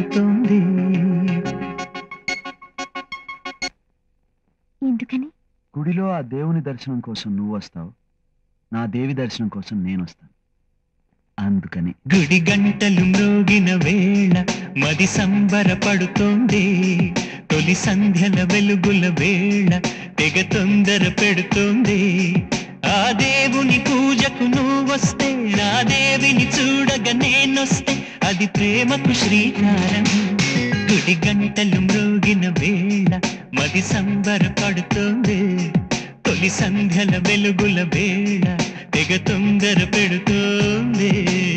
పడుతోంది ఎందుకని గుడిలో ఆ దేవుని దర్శనం కోసం నువ్వు వస్తావు నా దేవి దర్శనం కోసం నేను వస్తాను అందుకని గుడి గంటలు మ్రోగిన వేళ మది సంబరపడుతోంది తొలి సంధ్యల వెలుగుల వేళ తెగ తొందర పెడుతోంది ఆ దేవుని పూజకు నువ్వు వస్తే నా దేవిని చూడగా నేనొస్తే అది ప్రేమకు శ్రీకారం గుడి గంటలు మ్రోగిన వేళ మది సంబరపడుతోంది తొలి సంధ్యల వెలుగుల వేళ తెగ తొందర పెడుతోంది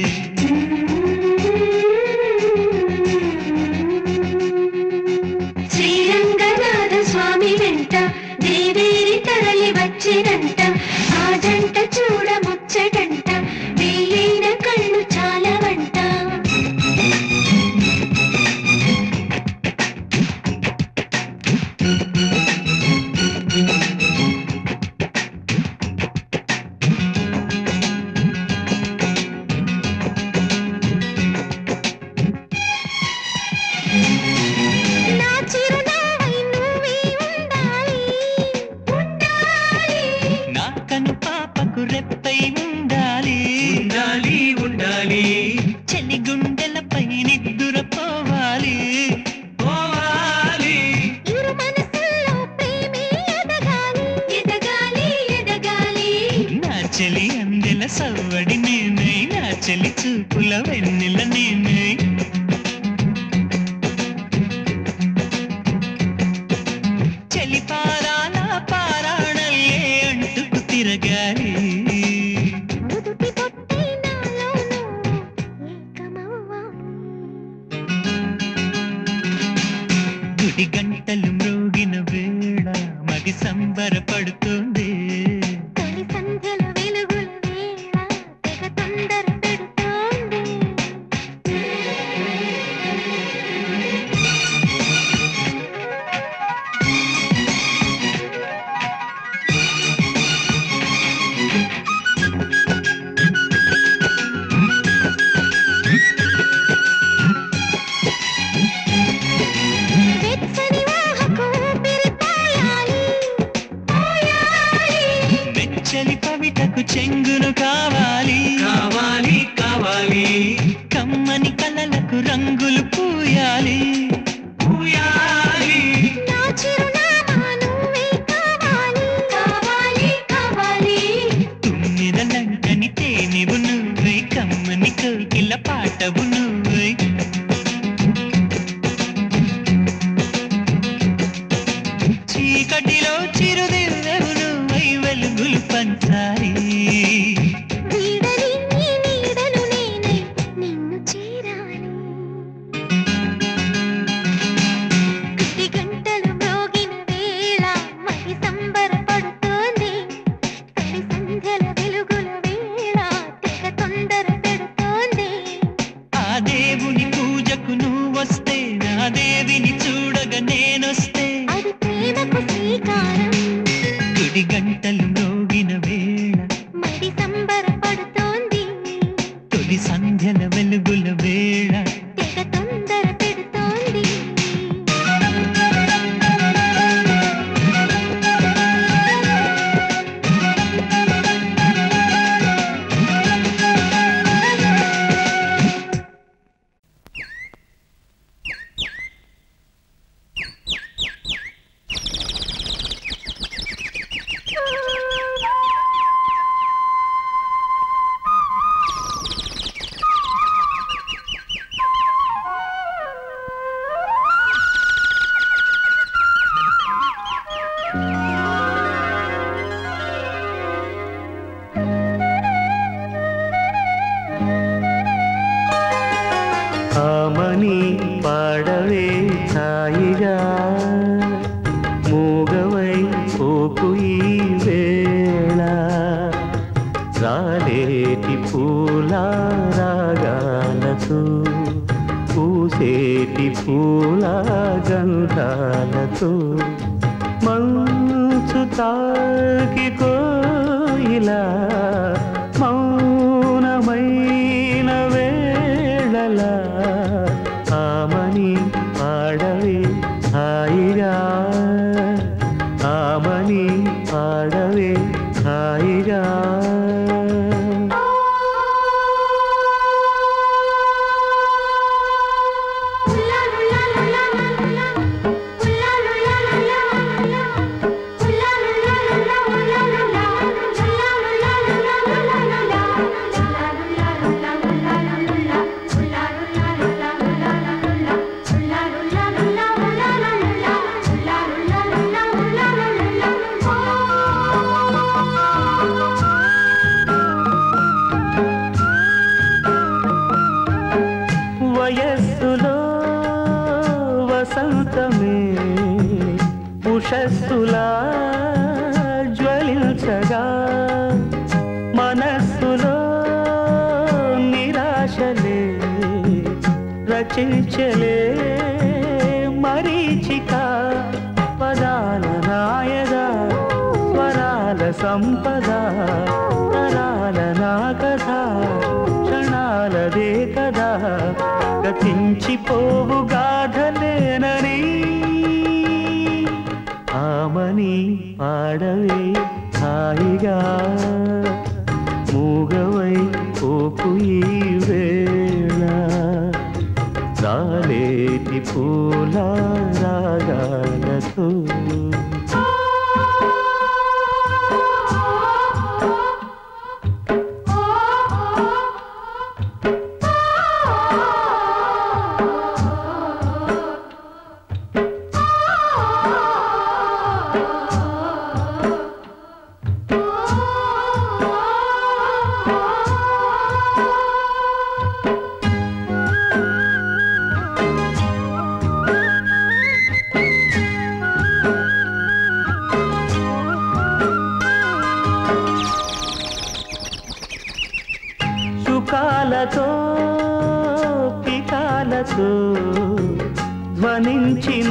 శ్రీరంగనాథ స్వామి వెంట దేవేరి తరలి వచ్చినంట ఆ జంట చూడ ముచ్చటంట వేయైన కళ్ళు చాలవంట నా చిరునవ్వై నువ్వే ఉండాలి ఉండాలి నా కను పాపకు రెప్పై ఉండాలి ఉండాలి ఉండాలి చెలి గుండెలపై నిద్దురపోవాలి పోవాలి ఇరు మనసుల్లో ప్రేమే ఎదగాలి ఎదగాలి ఎదగాలి నా చెలి అందెల సవ్వడి నేనై నా చెలి చూపుల వెన్నెల నేనై చెలి పారాల పారాణల్లే అంటుకు తిరగాలి ముదుటి పొట్టై నాలోనూ ఏకమవ్వాలి గుడి గంటలు మ్రోగిన వేళ మది సంబరపడుతుంది తొలి సంధ్యల వెలుగుల వేళ తెగ తొందర పెడుతోంది వెచ్చని వాహకు ఊపిరి పోయాలి పోయాలి వెచ్చని పవిటకు చెంగును కావాలి కావాలి కావాలి కమ్మని కలలకు రంగులు పూయాలి పూయాలి నా చిరునామా నువ్వే కావాలి కావాలి కావాలి తుమ్మిదలంకని తేనెవు నువ్వై కమ్మని కోకిల పాటవు నువ్వై చీకటిలో చిరుదివ్వెవు నువ్వై వెలుగులు పంచాలి వీడని నీ నీడను నేనై నిన్ను చేరాలి గుడి గంటలు మ్రోగిన వేళ మరి సంబరపడుతోంది తొలి సంధ్యల వెలుగుల వేళ తెగ తొందర పెడుతోంది ఆ దేవుని పూజకు నువ్వు వస్తే నా దేవిని చూడగా నేనొస్తే అది ప్రేమకు శ్రీకారం గుడి గంటలు మ్రోగిన వేళ మరి సంబరపడుతోంది తొలి సంధ్యల వెలుగుల వేళ తెగ తొందర పెడుతోంది ఆమని పాడవే ఛాయిగా మూగవై పోకు ఈ వేళ రాలేటి పూల రాగాలతో పూసేటి పూల గంధాలతో మంచు తాకి కోయిలా మౌనమైన వేళలా ఆ ఆమని పాడవే హాయిగా ఆమని పాడవే హాయిగా వయస్సులో వసంతమే ఉషస్సులా జ్వలించగా మనస్సులో నిరాశలే రచించలే మరీచిక పదాల నాయగా స్వరాల సంపద తరాల నా కథ క్షణాలదే కదా గతించిపోవు గాథలేనని ఆమని పాడవే హాయిగా మూగవై పోకు ఈ వేళ రాలేటి పూల రాగాలతో సుఖాలతో పికాలతో ధ్వనించిన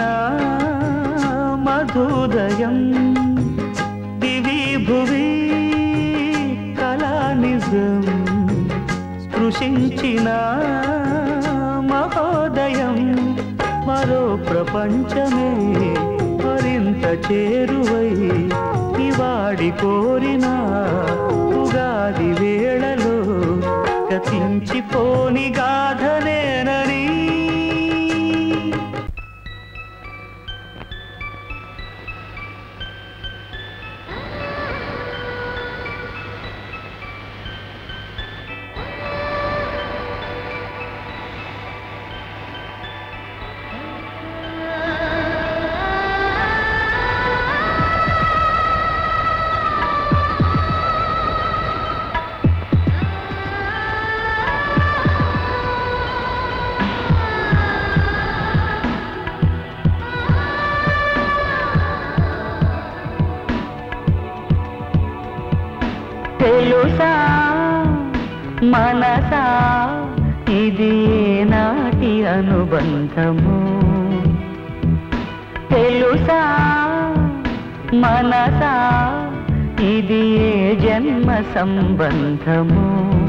మధుదయం దివి భువి కళానిజం స్పృశించిన మహోదయం మరో ప్రపంచమే మరింత చేరువై ఇవాడి కోరిన ఉగాది వేళలో గతించిపోని గాథనేనని తెలుసా మనసా ఇది నాటి అనుబంధము తెలుసా మనసా ఇది ఏ జన్మ సంబంధము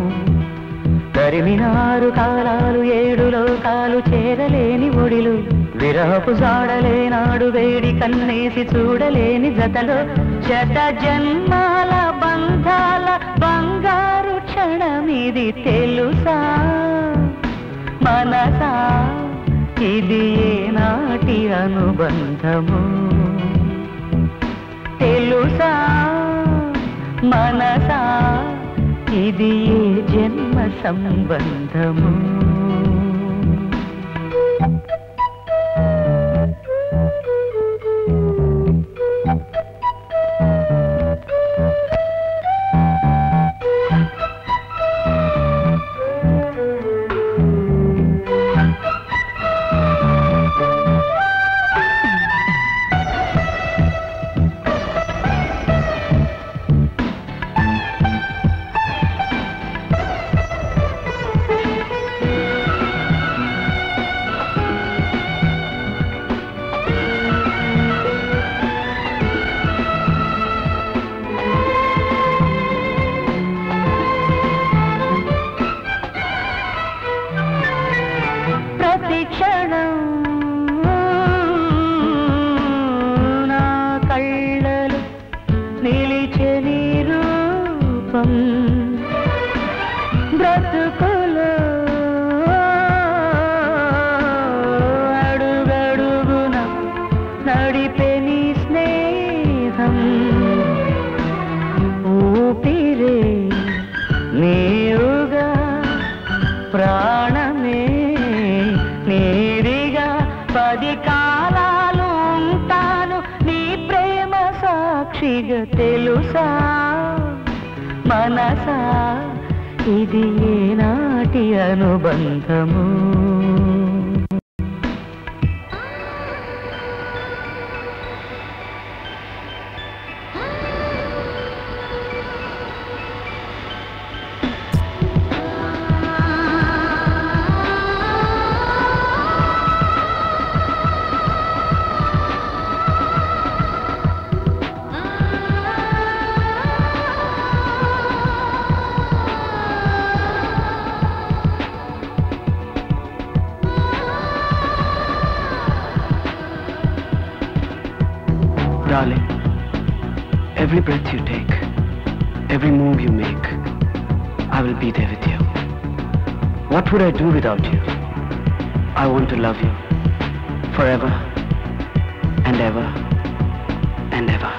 తరిమినారు కాలాలు ఏడు లోకాలు చేరలేని ఒడిలు విరహపు జాడలేనాడు వేడి కన్నేసి చూడలేని జతలో శత జన్మాల బంధాల బంగారు క్షణమిది తెలుసా మనసా ఇది ఏనాటి అనుబంధము తెలుసా మనసా ఇది ఏ జన్మ సంబంధము ఊపిరే నీవుగా ప్రాణమే నీరిగా పది కాలాలు ఉంటాను నీ ప్రేమ సాక్షిగా తెలుసా మనసా ఇది ఏనాటి అనుబంధము Darling, every breath you take, every move you make, I will be there with you. What would I do without you? I want to love you forever and ever and ever.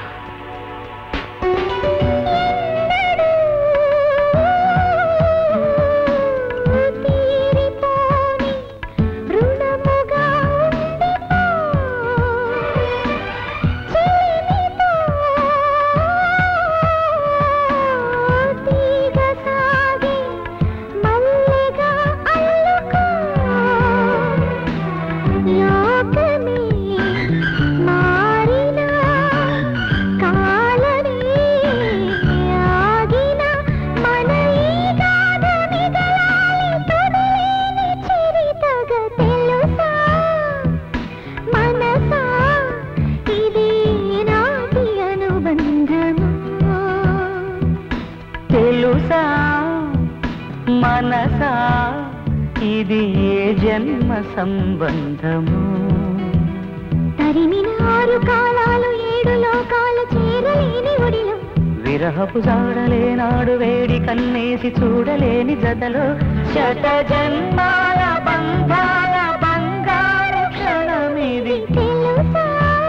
తీరిపోని రుణముగా ఉండిపో చెలిమితో తీగ సాగి మల్లెగా అల్లుకో లోకమే మారినా కాలనే ఆగిన మన ఈ గాథ మిగలాలి తుదిలేని చరితగా తెలుసా మనసా ఇది నాటి అనుబంధము తెలుసా మనసా ఇది ఏ జన్మ సంబంధము తరిమిన ఆరు కాలాలు ఏడు లోకాలు చేరలేని ఒడిలో విరహపు జాడలేనాడు వేడి కన్నేసి చూడలేని జతలో శత జన్మాల బంధాల బంగారు క్షణమిది తెలుసా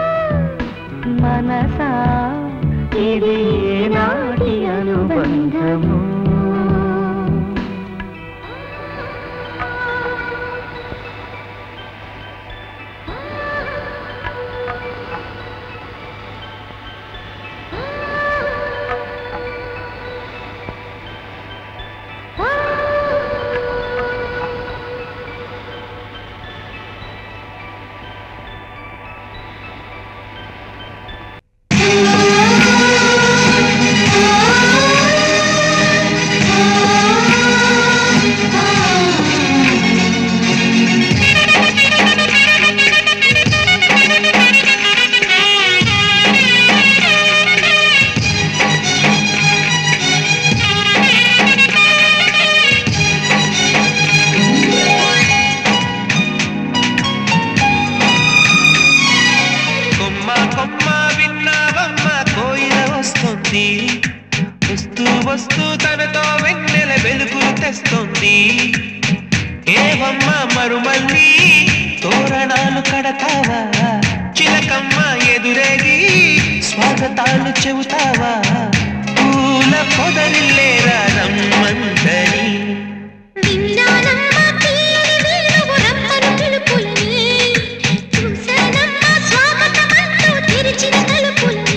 మనసా ఇది ఏనాటి అనుబంధము కొమ్మ కొమ్మ విన్నావమ్మ కోయిల వస్తుంది వస్తూ వస్తూ తనతో వెన్నెల వెలుగులు తెస్తుంది ఏవమ్మ మరుమల్లి తోరణాలు కడతావా చిలకమ్మ ఎదురేగి స్వాగతాలు చెబుతావా పూల పొదరిల్లేరా రమ్మందని విన్నానమ్మ తీయని వెలుగు రమ్మను పిలుపులని చూశానమ్మ స్వాగతమంటూ తెరిచిన తలుపులని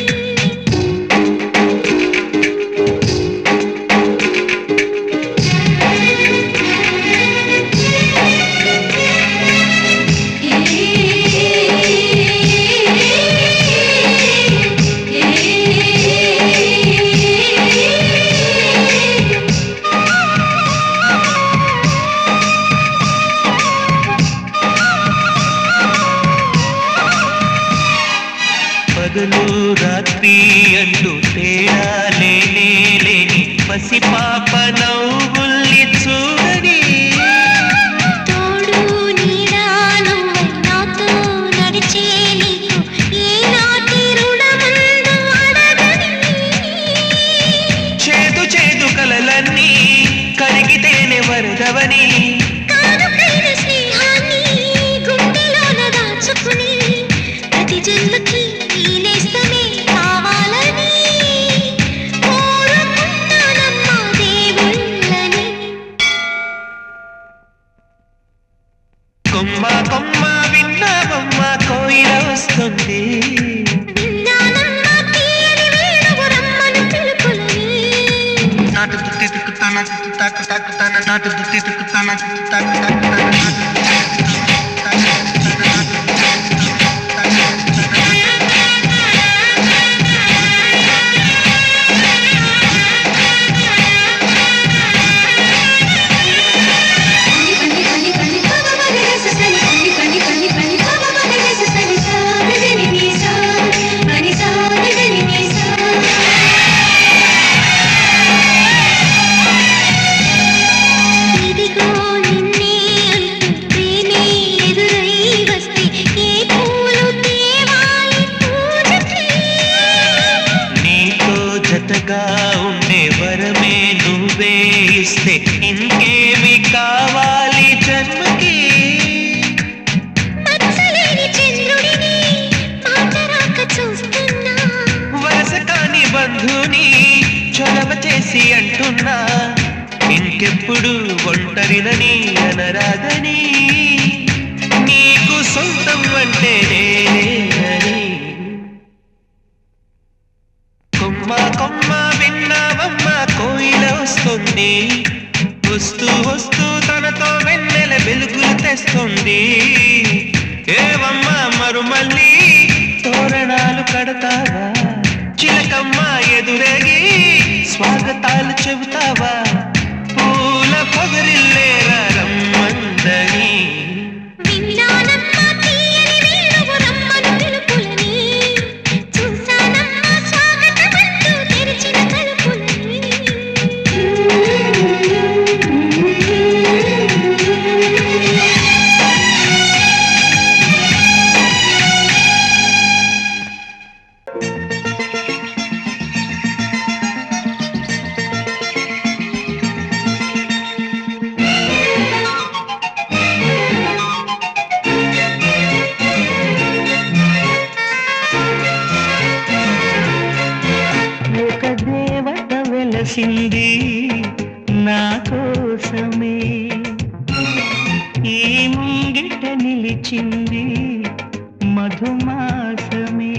పగలు రాత్రి అంటూ తేడా లేనే లేని పసిపాప నవ్వుల్ని చూడని తోడు నీడా నువ్వై నాతో నడిచే నీకు ఏనాటి రుణముందు అడగని చేదు చేదు కలలన్నీ కరిగితేనే వరదవని కానుకైన స్నేహాన్ని గుండెలోన దాచుకుని ప్రతి జన్మకి ఈ నేస్తమే కావాలి తాకు తాకు తన నాటు దిక్కు తన తాకు తాకు తన నాటు ఇదిగో నిన్నే అంటూ ప్రేమే ఎదురై వస్తే ఏ పూలు తేవాలి పూజకి నీతో జతగా ఉండే వరమే నువ్వే ఇస్తే ఇంకేమి కావాలి జన్మకి మచ్చలేని చంద్రుడిని మాట రాక చూస్తున్నా వరస కాని బంధుని చొరవ చేసి అంటున్నా ఇంకెప్పుడు ఒంటరినని అనరాదని నీకు సొంతం అంటే నేనేనని కొమ్మ కొమ్మ విన్నావమ్మ కోయిల వస్తుంది వస్తూ వస్తూ తనతో వెన్నెల వెలుగులు తెస్తుంది ఏవమ్మ మరుమల్లి తోరణాలు కడతావా చిలకమ్మ ఎదురేగి స్వాగతాలు చెబుతావా పూల పొగరిల్లేరా రమ్మందని విన్నానమ్మా తీయని వేణువు రమ్మను పిలుపులని చూశానమ్మా స్వాగతమంటూ తెరిచిన తలుపులని ఒక దేవత వెలసింది నా కోసమే ఈ ముంగిట నిలిచింది మధుమాసమే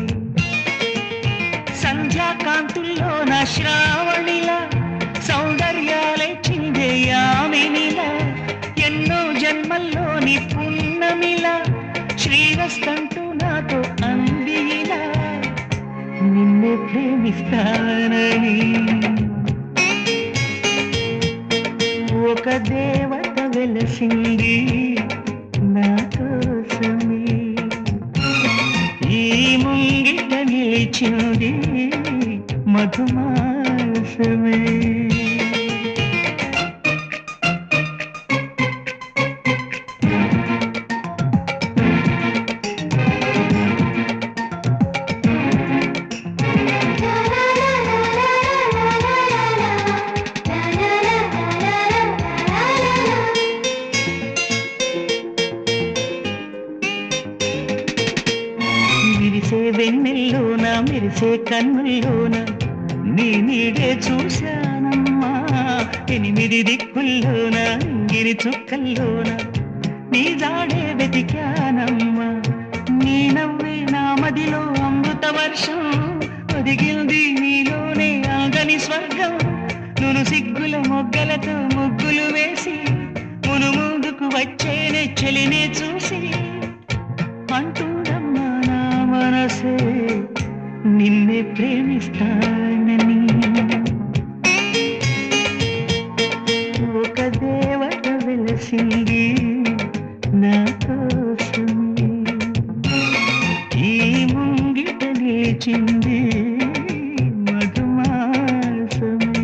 సంధ్యాకాంతుల్లో నా శ్రావణిలా సౌందర్యాలే చిందే యామినిలా ఎన్నో జన్మల్లోని పున్నమిలా శ్రీరస్తంటూ నాతో అందిలా నిన్నే ప్రేమిస్తానని ఒక దేవత వెలసింది నా కోసమే ఈ ముంగిట నిలిచింది మధుమాసమే విరిసే వెన్నెల్లోన మెరిసే కన్నుల్లోన నీ నీడే చూశానమ్మా ఎనిమిది దిక్కుల్లోన ఇంగిరి చుక్కల్లోన నీ జాడే వెతికానమ్మా నీ నవ్వే నా మదిలో అమృత వర్షం ఒదిగింది నీలోనే ఆగని స్వర్గం నును సిగ్గుల మొగ్గలతో ముగ్గులు వేసి మును ముందుకు వచ్చేనే చెలినే చూసి అంటుందమ్మా నా మనసే నిన్నే ప్రేమిస్తానని ఒక దేవత వెలసింది నా కోసమే ఈ ముంగిట నిలిచింది మధుమాసమే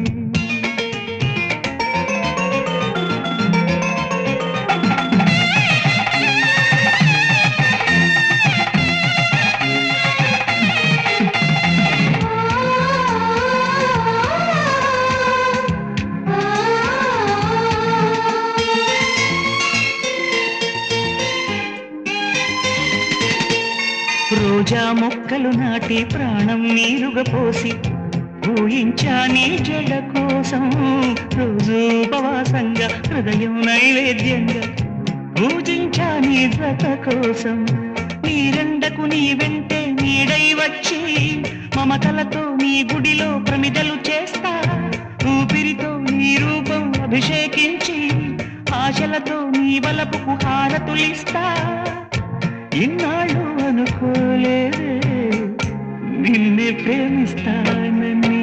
రోజా మొక్కలు నాటి ప్రాణం నీరుగా పోసి ఊహించా నీ జడ కోసం రోజు ఉపవాసంగా హృదయం నైవేద్యంగా పూజించా నీ జత కోసం నీరెండకు నీ వెంటే నీడై వచ్చి మమతలతో నీ గుడిలో ప్రమిదలు చేస్తా ఊపిరితో నీ రూపం అభిషేకించి ఆశలతో నీ వలపుకు హారతులిస్తా ఇన్నాళ్ళు అనుకోలేదే నిన్నే ప్రేమిస్తానని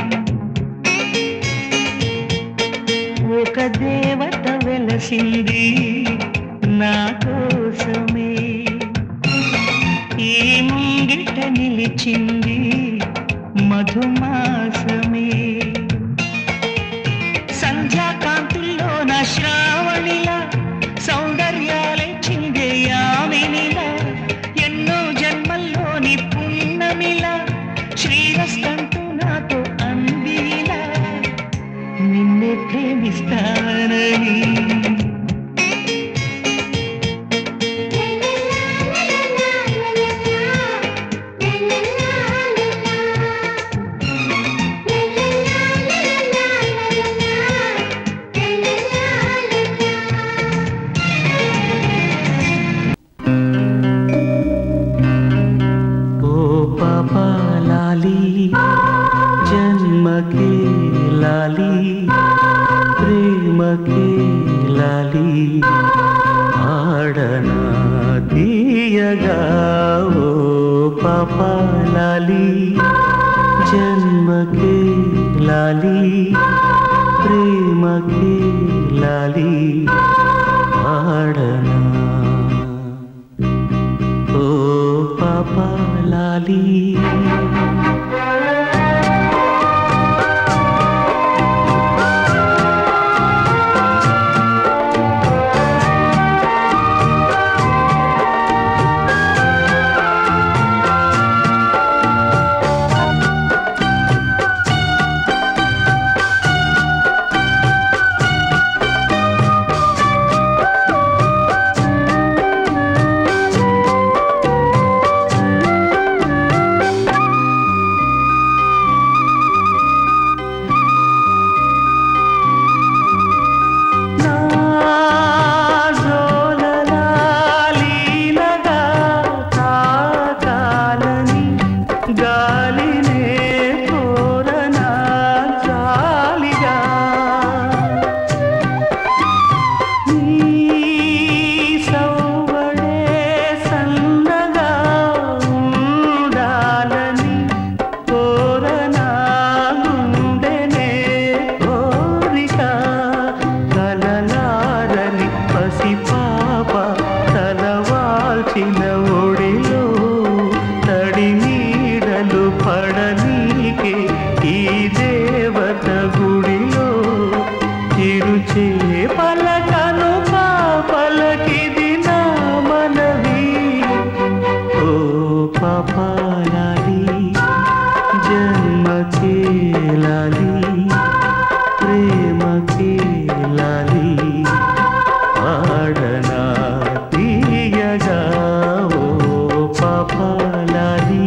ఒక దేవత వెలసింది నా కోసమే ఈ ముంగిట నిలిచింది మధుమాసమే సంధ్యాకాంతుల్లో నా శ్రావణిలా సౌందర్యాలే చిందే యామినిలా ఎన్నో జన్మల్లోని పున్నమిలా శ్రీరస్తంటూ నాతో అందిలా నిన్నే ప్రేమిస్తానని ఓ పాపా లాలి జన్మకే లాలి ప్రేమకే లాలి ఆడనా తీయగా ఓ పాపా లాలి జన్మకే లాలి ప్రేమకే లాలి ఆడనా ఓ పాపా లాలి నాజోలలాలీనగా తాకాలని గాలినే కోరనా జాలిగా నీ సౌవడే సన్నగా ఉండాలని కోరనా గుండెనే కోరిక కలలారని పసిపాప తలవాల్చిన ఒడిలో తడి నీడలు పడనీకే ఈ దేవత గుడిలో చిరుచే పలకను పాపలకిది నా మనవి ఓ పాపాలాలి జన్మకే లాలి ప్రేమకే లాలి ఆడనా తీయగా ఓ పాపాలాలి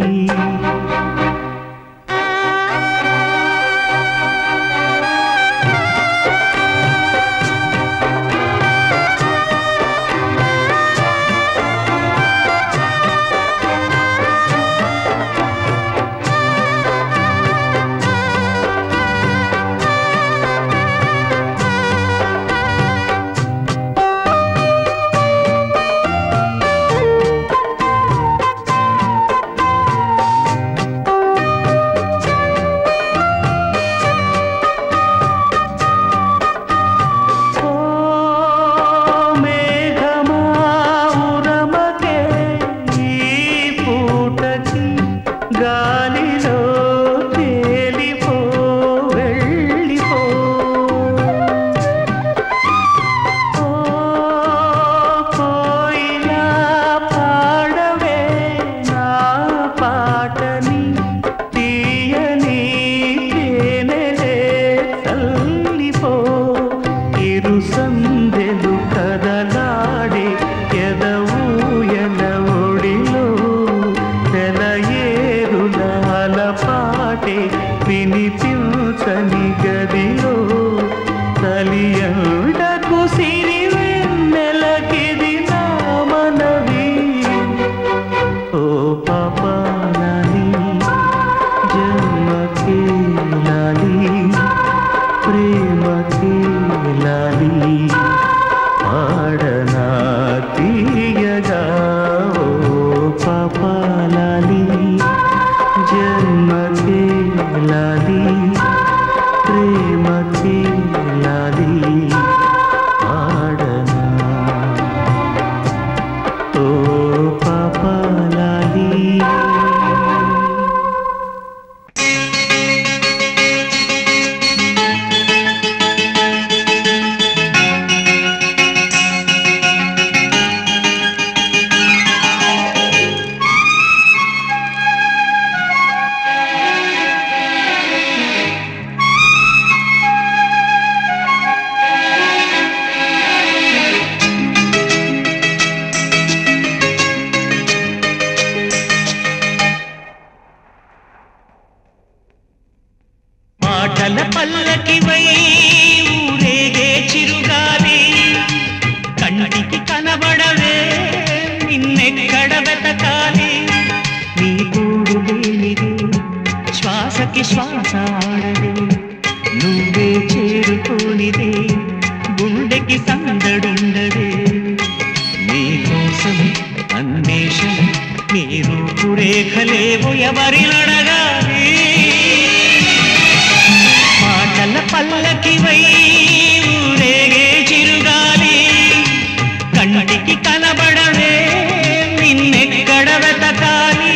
పల్లకివై ఊరేగే చిరుగాలి కంటికి కనబడవే నిన్నెక్కడ వెతకాలి నీ తోడు లేనిది శ్వాసకి శ్వాస ఆడదే నువ్వే చేరుకోనిదే గుండెకి సందడుండదే నీకోసం అన్వేషణ నీ రూపురేఖలేవు ఎవరి నడగాలి మాటల పల్లకివై ఊరేగే చిరుగాలి కంటికి కనబడవే నిన్నెక్కడ వెతకాలి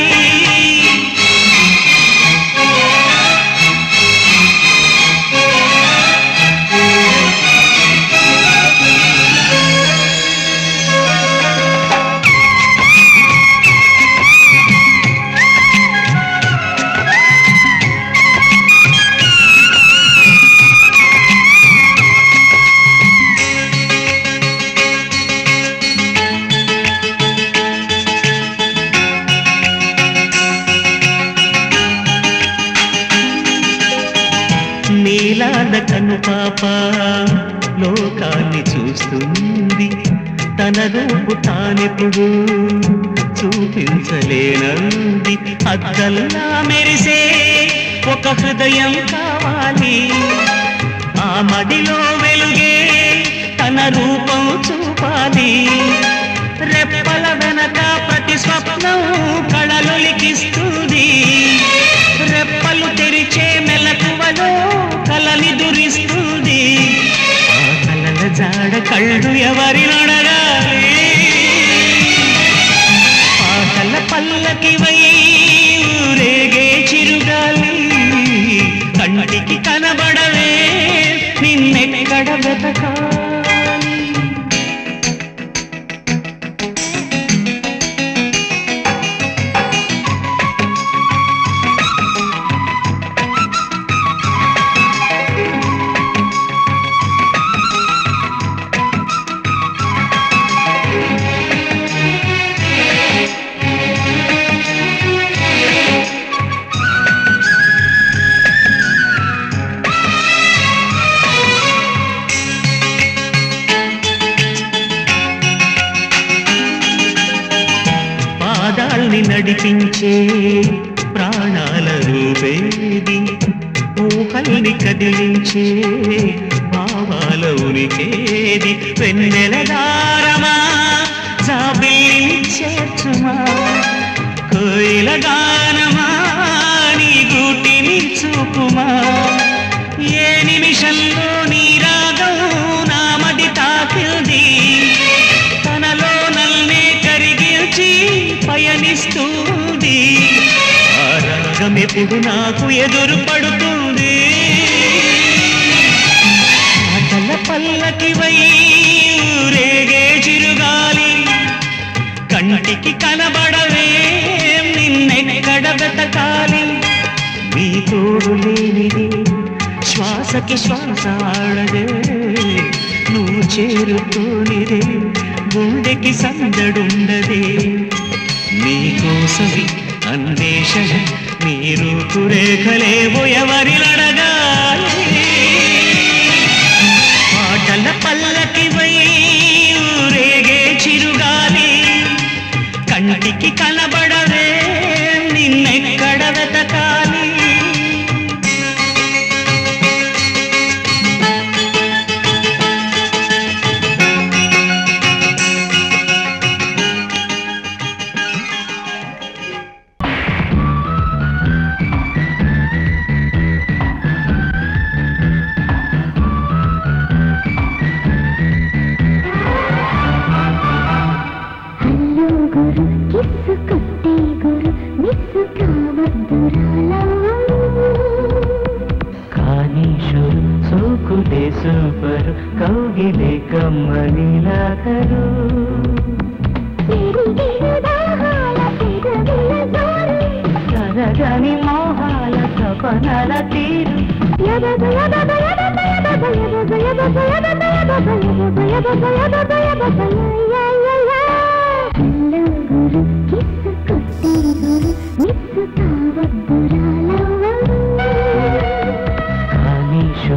నీలాద కను పాప లోకాన్ని చూస్తుంది తన రూపు తానెప్పుడు చూపించలేనంది అద్దల్లా మెరిసే ఒక హృదయం కావాలి ఆ మదిలో వెలుగే తన రూపం చూపాలి రెప్పల వెనక ప్రతి స్వప్నం కళలొలికిస్తుంది రెప్పలు తెరిచే మెలకువలో కలని దురిస్తుంది ఆ కలల జాడ కళ్ళు ఎవరి నడగాలి పాటల పల్లకి వై ఊరేగే చిరుగాలి కంటికి కనబడవే నిన్నెక్కడ వెతకాలి పాదాల్ని నడిపించే ప్రాణాల రూపేది ఊహల్ని కదిలించే భావాల ఉనికేది వెన్నెల దారమా జాబిల్లి చేర్చుమా కోయిల గానమా నీ గూటిని చూపుమా ఏ నిమిషంలో నీ రాగం నామది తాకింది తనలో నల్నే కరిగిల్చి పయనిస్తుంది ఆ రాగం ఎప్పుడు నాకు ఎదురు పడుతుంది ఆటల పల్లకి వై ఊరేగే చిరుగాలి కంటికి కనబడవే నిన్నెక్కడ వెతకాలి మీ తోడు లేనిది శ్వాసకి శ్వాస ఆడదే నువ్వు చేరుకోనిదే గుండెకి సందడుండదే నీకోసమి అన్వేషణ నీ రూపురేఖలేవో ఎవరి నడగాలి పాటల పల్లకి వై ఊరేగే చిరుగాలి కంటికి కనబడవే నిన్నెక్కడ వెతకాలి హలో గురు కిస్సు కొట్టే గురు మిస్సు కావద్దురాలా కానీశ్వరు సోకులే సూపరు కౌగిలే కమ్మనిలాగరు పెరిగిన దాహాల పెదవుల జోరు తరగని మోహాల తపనల తీరు యదద యదద యదద యదద యదద యదద యదద యదద యదద యదద యదద యదద యా యా యా హలో గురు కిస్సు కొట్టే గురు మిస్సు కావద్దురాలా కానీశ్వరు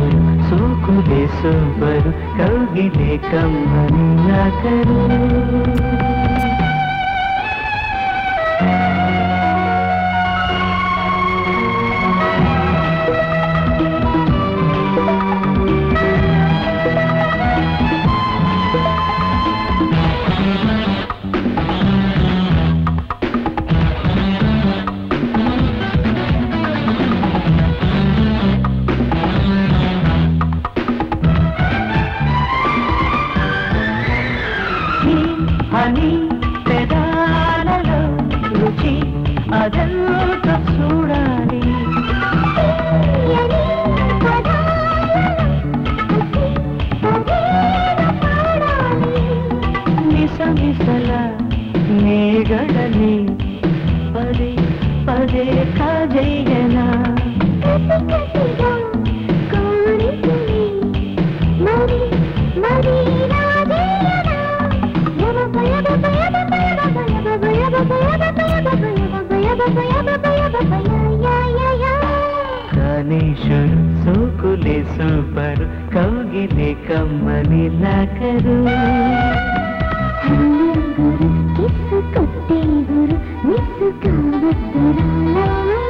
అదెంత చూడాలి మిస మిసల మేగడని పదే పదే కాజేయనా గణేశుడు సోకులే సూపరు కౌగిలే కమ్మని లాకరు కిస్సు కొట్టే గురు మిస్సు కావద్దురా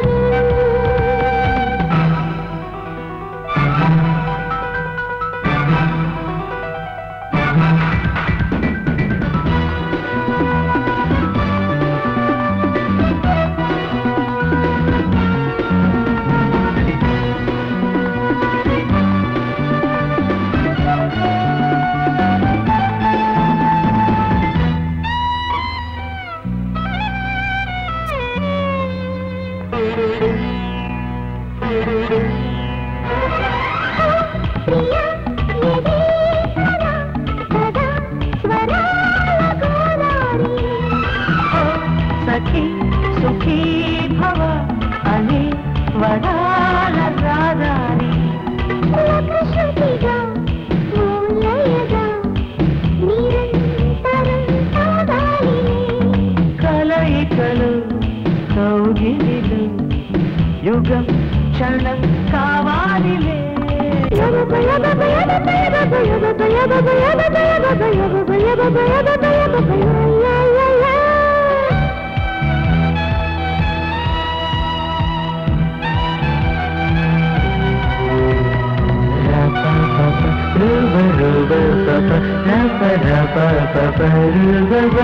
సఖీ సుఖీ భవ అని వరాల రాదారి కలయికలు కౌగిలిలు యుగం క్షణం కావాలిలే రూబ రూబ పప రప రప పప రూబ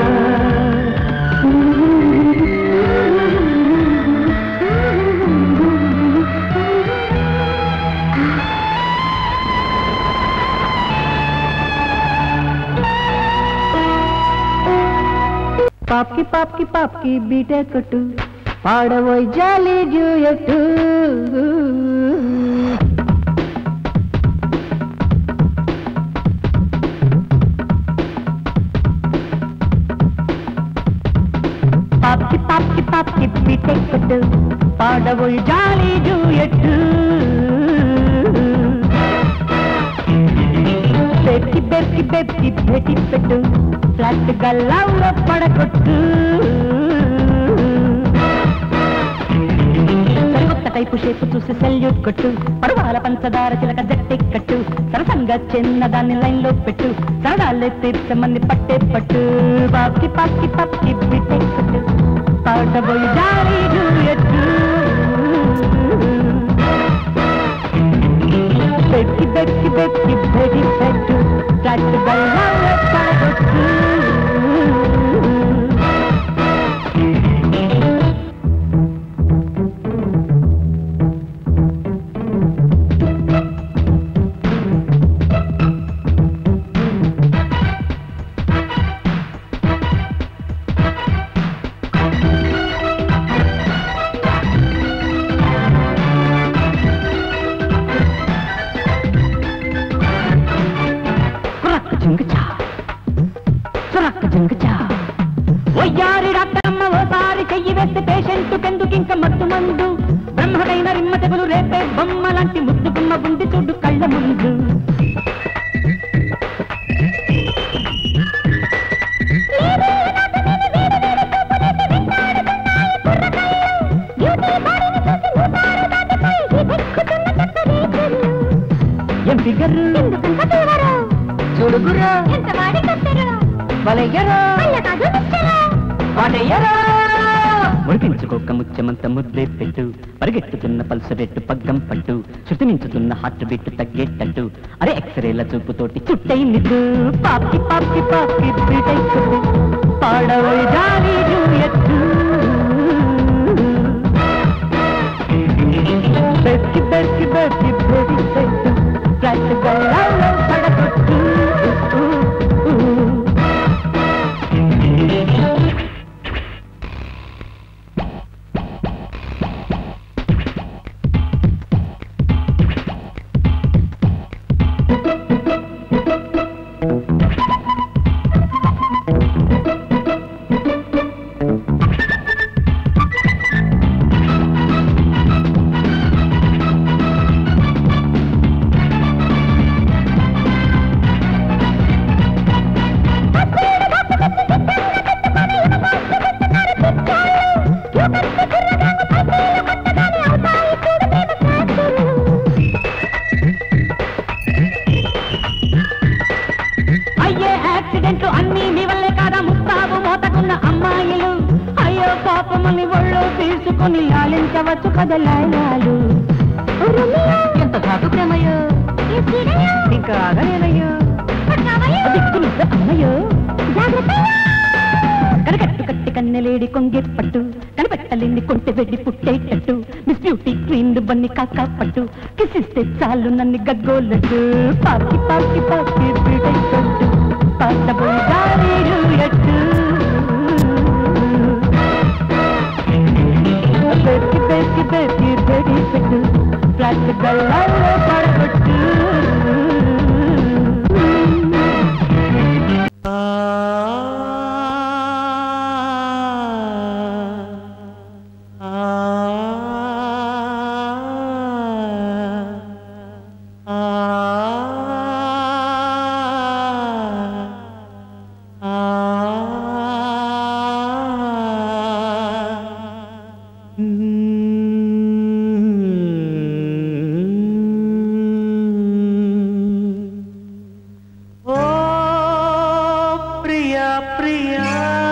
పాప్కి పాప్కి పాప్కి బీటే కొట్టు పాడబోయ్ జాలి జూయట్టు పాప్కి పాప్కి పాప్కి బీటే కొట్టు పాడబోయ్ జాలి జూయట్టు బెక్కి బెక్కి బెక్కి భేటి పెట్టు ఫ్లాట్ గల్లాలో పడగొట్టు సరికొత్త టైపు షేపు చూసి సెల్యూట్ కొట్టు పడవాల పంచదార చిలక జట్టి కట్టు సరసంగా చిన్న దాన్ని లైన్ లో పెట్టు సరదాలే తీర్చమని పట్టే పట్టు పాప్కి పాప్కి పాప్కి బిట్టే కొట్టు పాడబోయి జాలి జూయట్టు బెక్కి బెక్కి బెక్కి బెడి పెట్టు ఫ్లాట్ గల్లాలో పడగొట్టు సురక్క జింగచా సురక్క జింగచా వయ్యారి డాక్టరమ్మ ఓసారి చెయ్యి వేస్తే పేషెంట్ కెందుకు ఇంక మత్తు మందు బ్రహ్మకైన రిమ్మ తెగులు రేపే బొమ్మ లాంటి ముద్దుకున్న ఉంది చూడు కళ్ళ ముందు ఏం ఫిగర్ చూడుగురా వలయ్యరా వాటయ్యరా ముడిపించుకోక ముత్యమంత ముద్దే పెట్టు పరిగెట్టుతున్న పల్స రేటు పగ్గం పట్టు శృతి మించుతున్న హార్ట్ బీట్ తగ్గేటట్టు అరే ఎక్స్రేల చూపుతోటి చుట్టై నిద్దు పాపి పాపి పాపి బీటై కొట్టు పాడవై జాలి జూయట్టు బెక్కి బెక్కి బెక్కి బెడి పెట్టు ఫ్లాట్ గల్లాలో పడగొట్టు తీసుకొని లాలించవచ్చు కదా లాయాలు ఎంత సాకు ప్రేమయ్యో ఇంకా ఆగలేనయ్యో దిక్కులు అమ్మయ్యో కరకట్టు కట్టి కన్నెలేడి కొంగే పట్టు కనిపెట్టలేని కొంటె వెడి పుట్టేటట్టు మిస్ బ్యూటీ క్వీన్ బన్ని కాకా పట్టు కిసిస్తే చాలు నన్ను గగ్గోలట్టు పాకి పాకి పాకి బిడైకొట్టు పాటబోయి గారేలు ఎట్టు బేకి బేకి బేకి బేడి పెట్టు ఫ్లాట్ గల్లాలో పడగొట్టు ఓ ప్రియా ప్రియా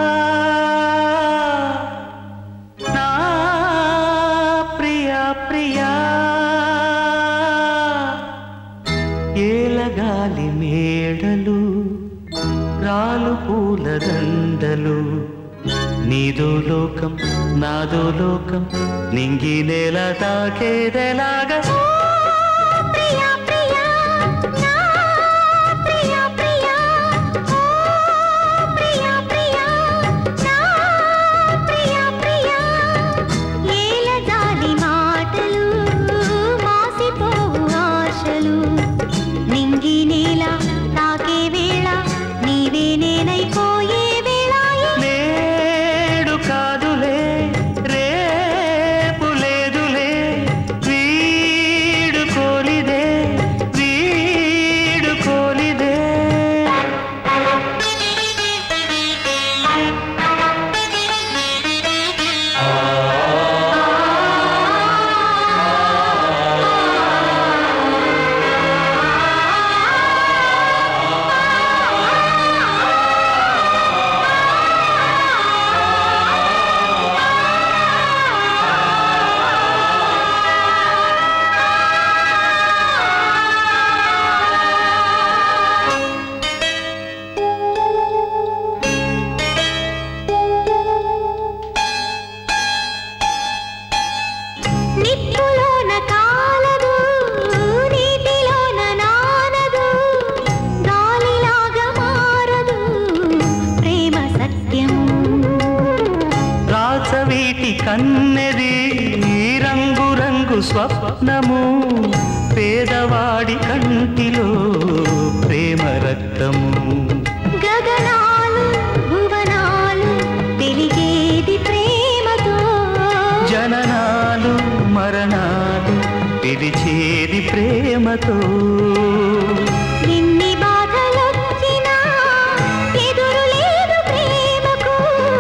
నా ప్రియా ప్రియా ఏలగాలి మేడలు రాలు పూల దండలు నీదో లోకం నాదో లోకం నింగి నేల తాకేదెలాగా ప్రియా ప్రియా నా ప్రియా ప్రియా ఓ ప్రియా ప్రియా నా ప్రియా ప్రియా ఏల జాలి మాటలు మాసిపోవు ఆశలు నింగి నేల తాకే వేళ నీవే నేనైపోయే వేళ నేడు కాదులే రేపు లేదులే వీడు కోలిదే వీడు కోలిదే నిప్పులోన కాలదు నీటిలోన నానదు గాలిలాగా మారదు ప్రేమ సత్యము రాచవీటి కన్నెది రంగు రంగు స్వప్నము పేదవాడి కంటిలో ప్రేమ రక్తము గగనాలు భువనాలు వెలిగేది ప్రేమతో జననాలు మరణాలు పిలిచేది ప్రేమతో ఎన్ని బాధలొచ్చినా ఎదురు లేదు ప్రేమకు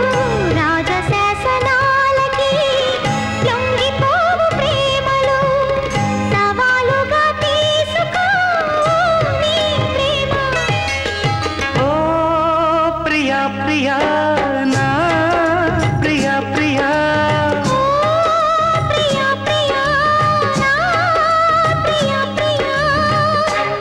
రాజశాసనాలకి లొంగిపోవు ప్రేమలు సవాలుగా తీసుకో నీ ప్రేమ ఓ ప్రియా ప్రియా నా ప్రియా ప్రియా ప్రియా ప్రియా నా ప్రియా ప్రియా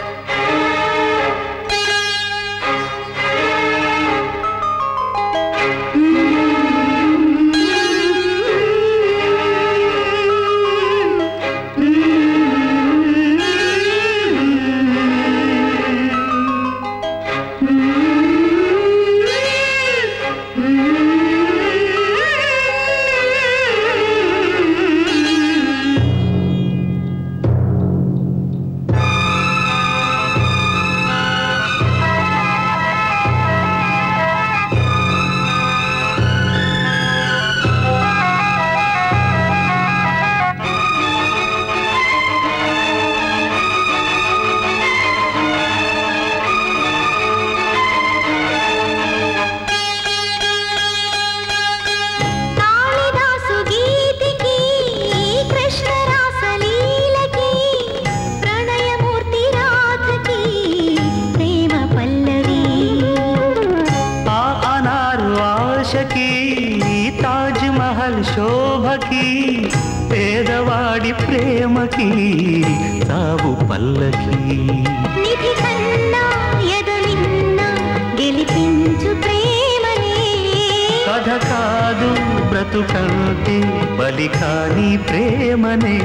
తాజ్ మహల్ శోభకి పేదవాడి ప్రేమకి తావు పల్లకి నిధి కన్నా ఎదలిన్నా గెలిపించు ప్రేమనే కథ కాదు బ్రతుకంటే బలి కాని ప్రేమనే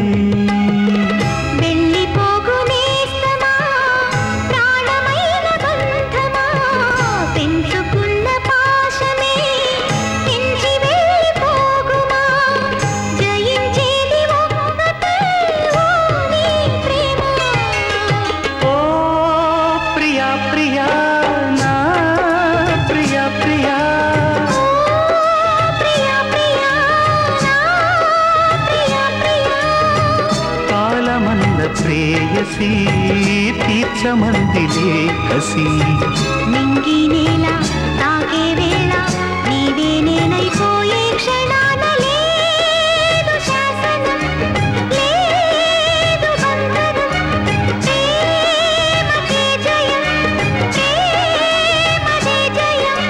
వెళ్ళిపోగునేస్తమా ప్రాణమైన బంధమా పెంచుకున్న పాశమే పెంచి వెళ్ళిపోగుమా జయించేది ఒక్కటే ఓ నీ ప్రేమ ఓ ప్రియా ప్రియా నా ప్రియా ప్రియా ప్రియా ప్రియా నా ప్రియా ప్రియా కాలమన్న ప్రేయసి తీర్చమందిలే కసి నింగి నేల తాకే వేళ నీవే నేనైపోయే క్షణాన లేదు శాసనం లేదు బంధనం ప్రేమకే జయం ప్రేమదే జయం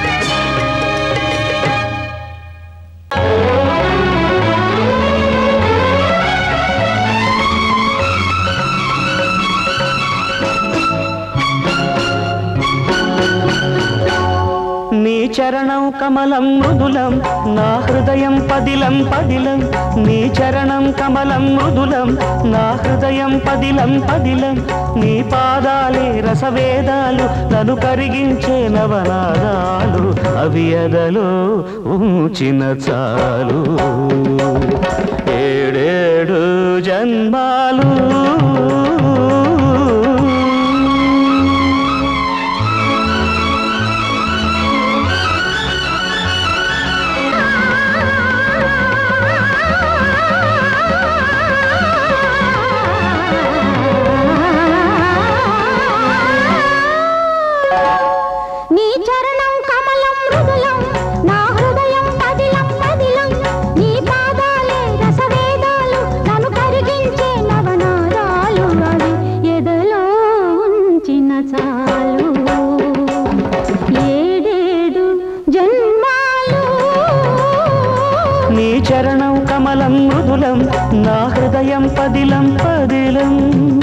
నీ చరణం కమలం మృదులం నా హృదయం పదిలం పదిలం నీ చరణం కమలం మృదులం నా హృదయం పదిలం పదిలం నీ పాదాలే రసవేదాలు నన్ను కరిగించే నవనాదాలు అవి ఎదలో ఉంచిన చాలు ఏడేడు జన్మాలు నీ చరణం కమలం మృదులం నా హృదయం పదిలం పదిలం నీ పాదాలే రసవేదాలు నన్ను కరిగించే నవనాదాలు అవి ఎదలో ఉంచిన చాలు ఏడేడు జన్మాలు నీ చరణం కమలం మృదులం నా హృదయం పదిలం పదిలం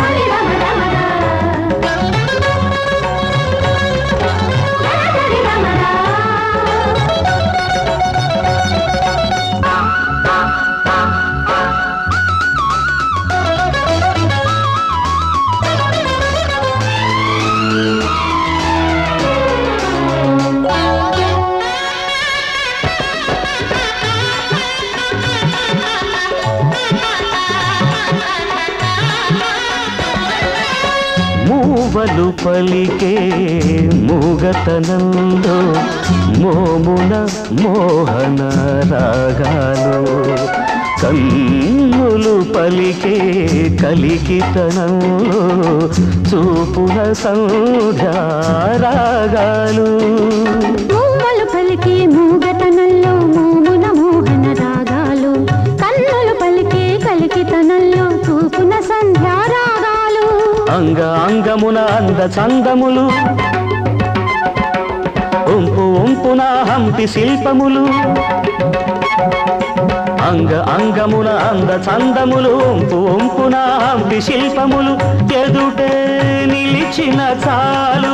మూవలు పలికే మూగతనంలో మోమున మోహన రాగాలు కన్నులు పలికే కలికితనంలో చూపున సంధ్యా రాగాలు మూవలు పలికే మూగతనంలో మోమున మోహన రాగాలు కన్నులు పలికే కలికితనంలో చూపున సంధ్యా రాగాలు అంగ అంగమున అంద చందములు ఉంపు ఉంపున హంపి శిల్పములు అంగ అంగమున అంద చందములు ఉంపు ఉంపున హంపి శిల్పములు ఎదుటే నిలిచిన చాలు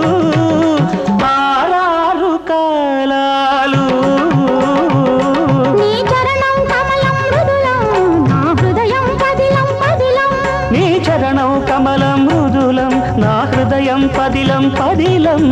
ఆరారు కాలాలు నీ చరణం కమలం మృదులం నా హృదయం పదిలం పదిలం నీ చరణం కమలం మృదులం నా హృదయం పదిలం పదిలం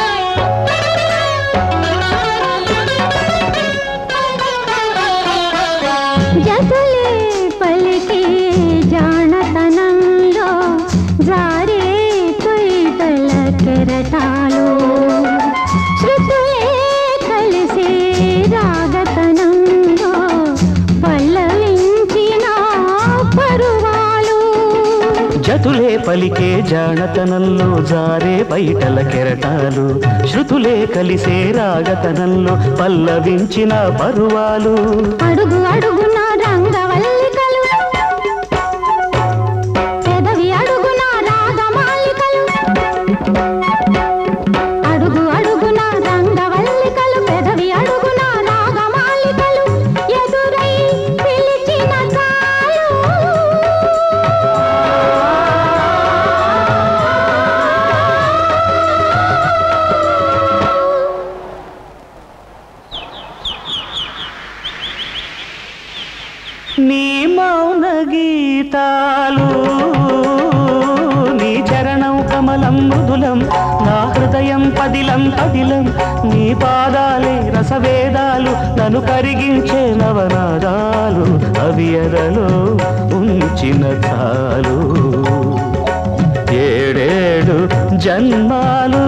ఆ జతులే పలికే జానతనంలో జారే బయటల కెరటాలు శృతులే కలిసే రాగతనంలో పల్లవించిన పరువాలు అడుగు అడుగున రంగవల్లికలు పెదవి అడుగున రాగమాలికలు అడుగు అడుగున రంగవల్లికలు పెదవి అడుగున రాగమాలికలు ఎదురై పిలిచిన చాలు నీ మౌన గీతాలు నీ చరణం కమలం మృదులం నా హృదయం పదిలం పదిలం నీ పాదాలే రసవేదాలు నన్ను కరిగించే నవనాదాలు అవి ఎదలో ఉంచిన చాలు ఏడేడు జన్మాలు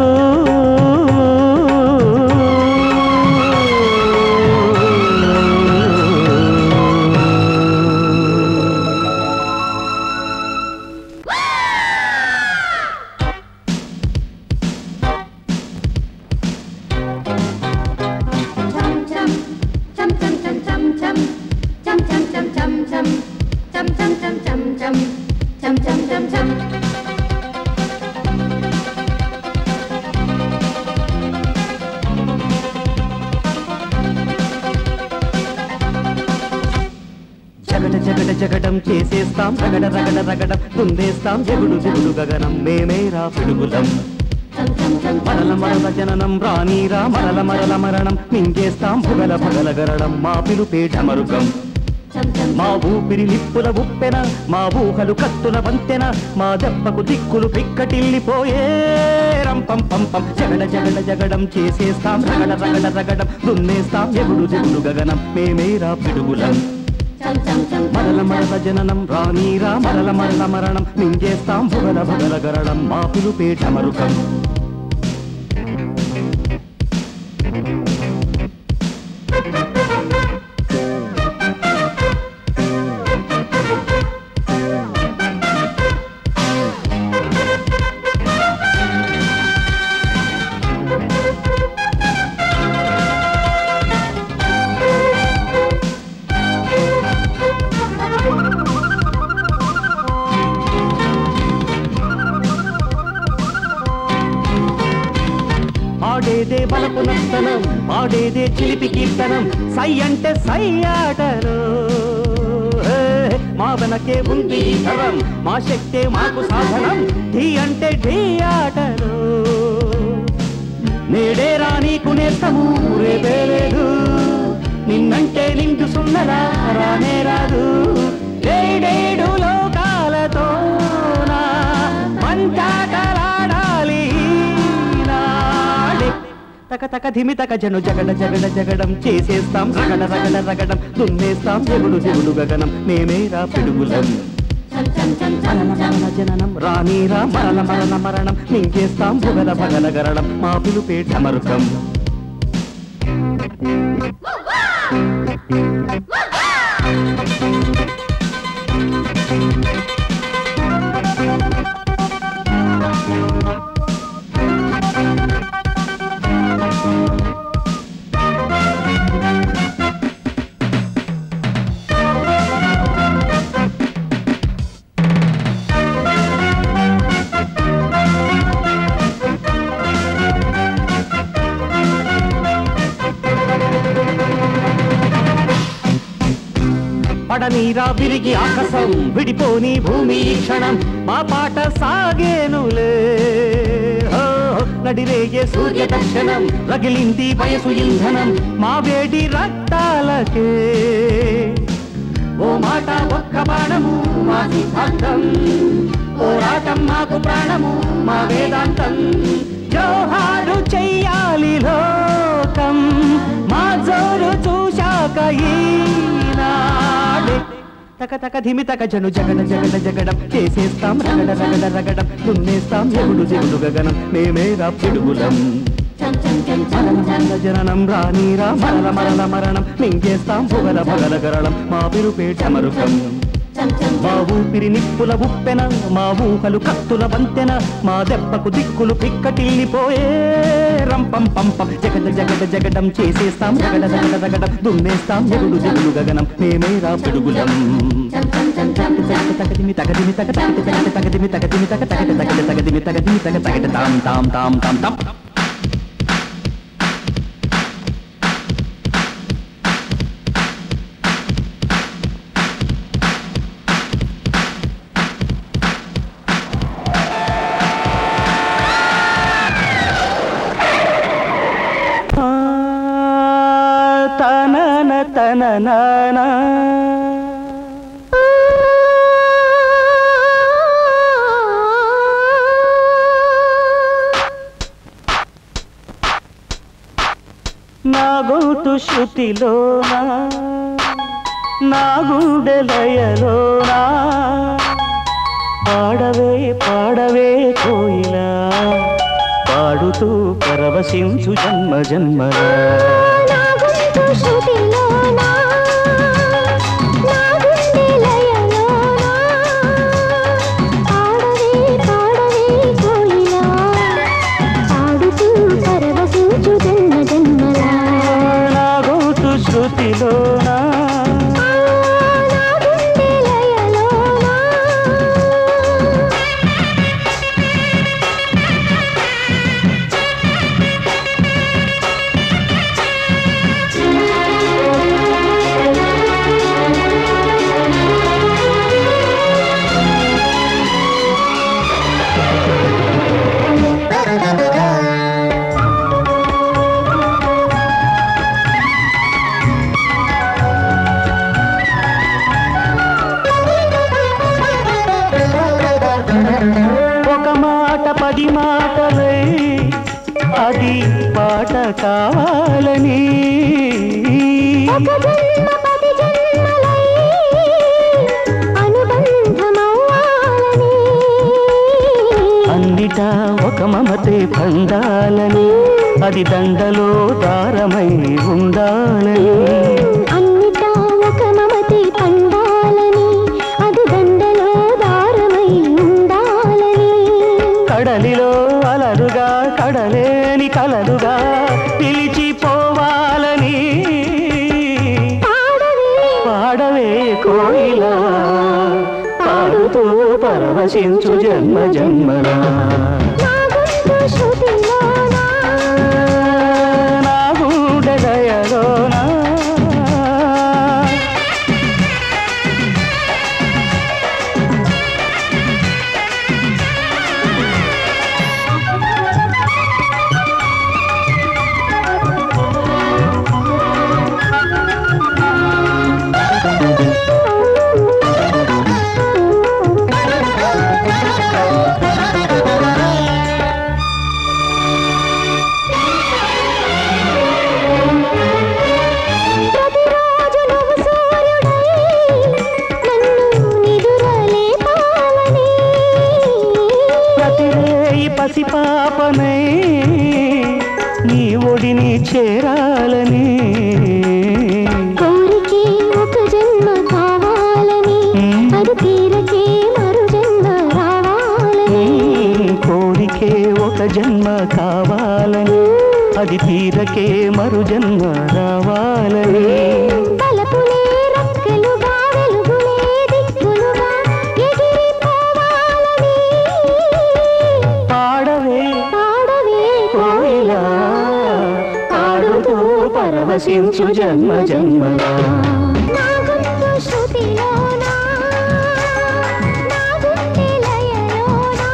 జగట జగట జగటం చేసేస్తాం రగడ రగడ రగడం కుందేస్తాం జగుడు జగుడు గగనం మేమేరా పిడుగులం మరల మరల జననం రానీరా మరల మరల మరణం మింగేస్తాం భుగల భగల గరడం మా పిలుపే ఢమరుగం మా ఊపిరి నిప్పుల ఉప్పెన మా ఊహలు కత్తుల వంతెన మా దెబ్బకు దిక్కులు పిక్కటిల్లిపోయే రంపం పంపం జగడ జగడ జగడం చేసేస్తాం రగడ రగడ రగడం దున్నేస్తాం ఎగుడు జగుడు గగనం మేమేరా పిడుగులం మరల మరల జననం రానీరా మరల మరల మరణం మింగేస్తాం భుగల భగల గరడం మా పిలుపే ఢమరుకం ఆడేదే బలపు నర్తనం ఆడేదే చిలిపి కీర్తనం సై అంటే సై ఆటలు ఏ, మా వెనకే ఉంది ఈ తరం మా శక్తే మాకు సాధనం ఢీ అంటే ఢీ ఆటలు నేడే రా నీకు నేస్తము రేపే లేదు నిన్నంటే నిండు సున్నరా రానే రాదు ఏడేడు లోకాలతో మంచాటలాడాలి నాడే తక తక ధిమి తక జను జగడ జగడ జగడం చేసేస్తాం రగడ రగడ రగడం దున్నేస్తాం జగుడు జగుడు గగనం మేమేరా పిడుగులం మరల మరల జననం రానీరా మరల మరల మరణం మింగేస్తాం భుగల భగల గరడం మా పిలుపే ఢమరుకం పడనీరా విరిగి ఆకాశం విడిపోని భూమి ఈ క్షణం మా పాట సాగేనులే హో, నడిరేగే సూర్య దర్శనం రగిలింది వయసు ఇంధనం మా వేడి రక్తాలకే ఓ మాట ఒక్క బాణము మా సిద్ధాంతం పోరాటం మాకు ప్రాణము మా వేదాంతం జోహారు చెయ్యాలి లోకం మా జోరు చూశాక ఈనాడే తక తక ధిమి తక జను జగడ జగడ జగడం చేసేస్తాం రగడ రగడ రగడం దున్నేస్తాం జగుడు జగుడు గగనం మేమేరా పిడుగులం మరల మరల జననం రానీరా మరల మరల మరణం మింగేస్తాం భుగల భగల గరళం మా పిరుపేట మరుకం మా ఊపిరి నిప్పుల ఉప్పెన మా ఊహలు కత్తుల వంతెన మా దెబ్బకు దిక్కులు పిక్కటిల్లిపోయే రంపం పంపం జగడ జగడ జగడం చేసేస్తాం జగడ జగడ జగడం దున్నేస్తాం జగుడు జగుడు గగనం మేమేరా పిడుగులం తగదిమి తగదిమి తగ తగటి తగటి తగదిమి తగదిమి తగ తగటి తగటి తగదిమి తగదిమి తగ తగటి తాం తాం తాం తాం తాం తనన తనన నా గొంతు శృతిలోనా నా గుండెలయలోనా పాడవే పాడవే కోయిలా పాడుతూ పరవశించు జన్మ జన్మలా నా గొంతు శృతిలోనా, నా గుండె లయలోనా, పాడవే పాడవే కోయిలా, పాడుతూ పరవశించు జన్మ జన్మలా. నా గోతు శృతిలోనా ఆ, నా గుండె లయలోనా, ఒక మాట పది మాటలై అది పాట కావాలని ఒక జన్మ పది జన్మలై అనుబంధమవ్వాలని. అన్నిటా ఒక మమతే పండాలని అది దండలో దారమై ఉండాలని అన్నిటా ఒక మమతే పండాలని అది దండలో దారమై ఉండాలని కడలిలో అలలుగా కడలేని కలలుగా పిలిచిపోవాలని పాడవే పాడవే కోయిలా పాడుతూ పరవశించు జన్మ జన్మలా నా గొంతు శృతిలోనా, నా గుండెలయలోనా ప్రతిరోజు నువ్వు సూర్యుడై నన్ను నిదురలేపాలని. ప్రతిరేయి పసిపాపనై నీ ఒడిని చేరాలని కోరికే ఒక జన్మ కావాలని అది తీరకే మరు జన్మ రావాలని కోరికే ఒక జన్మ కావాలని అది తీరకే మరు జన్మ రావాలని తలపులే రక్కలుగా వెలుగులే దిక్కులుగా ఎగిరిపోవాలని పాడవే పాడవే కోయిలా పాడుతూ పరవశించు జన్మ జన్మలా నా గొంతు శృతిలోనా, నా గుండె లయలోనా,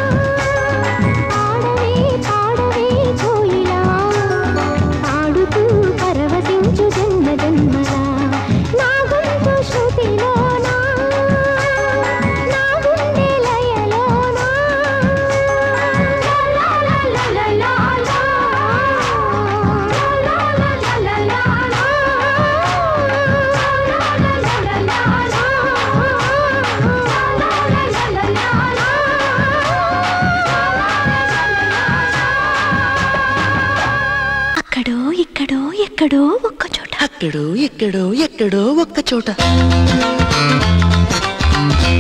పాడవే పాడవే కోయిలా, పాడుతూ పరవశించు జన్మ జన్మలా. నా గొంతు శృతిలోనా, నా గుండె లయలోనా, లా లా లా లా లా లా, లా లా లా లా లా అక్కడో ఇక్కడో ఎక్కడో ఒక్క చోట అక్కడో ఎక్కడో ఎక్కడో ఒక్క చోట